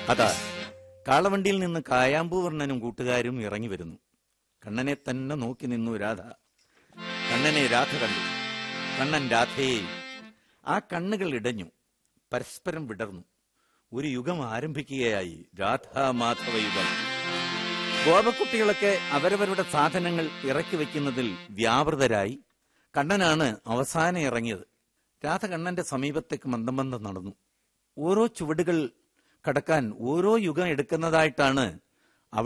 അതാ കാളവണ്ടിയിൽ നിന്ന് കായാമ്പൂവർണ്ണനും കൂട്ടുകാരും ഇറങ്ങി വരുന്നു കണ്ണനെ തന്നെ നോക്കി നിന്നു രാധ കണ്ണനെ രാധ കണ്ടു കണ്ണൻ രാധയെ ആ കണ്ണുകൾ ഇടഞ്ഞു പരസ്പരം വിടർന്നു ഒരു യുഗം ആരംഭിക്കുകയായി രാധാമാധവ യുഗം ഗോപക്കുട്ടികളൊക്കെ അവരവരുടെ സാധനങ്ങൾ ഇറക്കി വെക്കുന്നതിൽ വ്യാപൃതരായി കണ്ണനാണ് അവസാനം ഇറങ്ങിയത് രാധ കണ്ണന്റെ സമീപത്തേക്ക് മന്ദം മന്ദം നടന്നു ഓരോ ചുവടുകൾ കടക്കാൻ ഓരോ യുഗം എടുക്കുന്നതായിട്ടാണ്